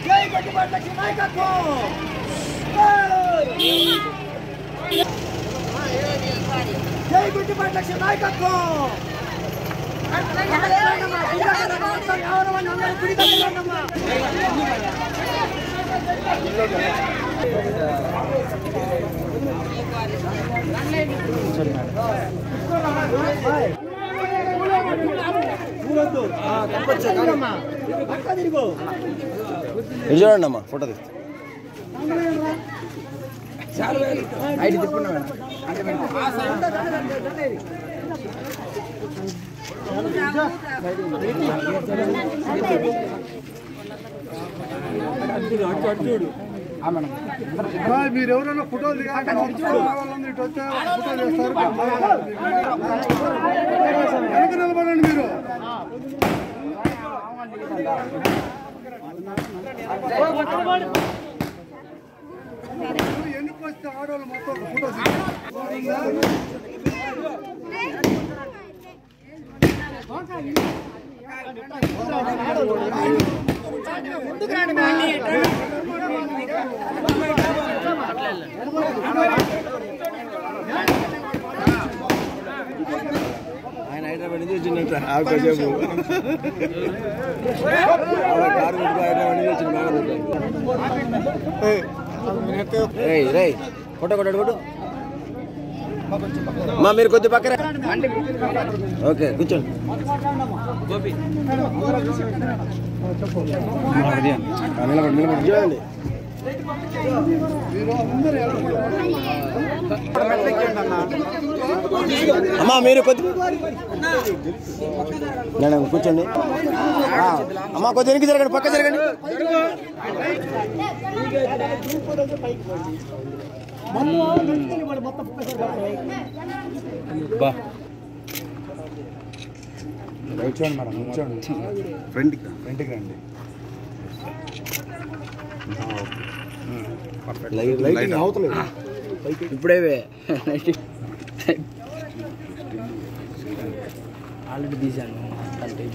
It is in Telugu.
జై గొడ్డిపాటి లక్ష్మి నాయకత్వం జై గుడ్డిపాటి లక్ష్మి నాయకత్వం ఎవరు అందరూ గుడి దగ్గర ఉండమ్మా. పక్క తిరుగు ఇది చూడండి అమ్మా ఫోటో తీస్తా మీరు ఎవరైనా ఫోటోలు దిగాలి ఇటు వస్తే ఫోటోలు చేస్తారు వెనక నిలబడండి మీరు ఎన్నికి వస్తే ఆడవాళ్ళు మొత్తం ఒక ఫోటో దిగాలి. ఆయన హైదరాబాద్ నుంచి వచ్చిందంట ఆకాశపు కారు పెట్టుకో హైదరాబాద్ నుంచి వచ్చింది మేడం రేయ్ రేయ్ ఫోటో కొట్టాడు కొట్టు మా మీరు కొద్ది పక్కన ఓకే కూర్చోండి ఆ, నిలబడి నిలబడి చూడండి అమ్మా మీరు కొద్ది మేడం కూర్చోండి ఆ, అమ్మా కొద్ది వెనక్కి జరగండి పక్క జరగండి బా కూర్చోండి మేడం కూర్చోండి ఫ్రంట్కి ఇంటికి రండి లైట్ లైట్ అవతలేదు ఇప్పుడే ఆల్రెడీ తీశాను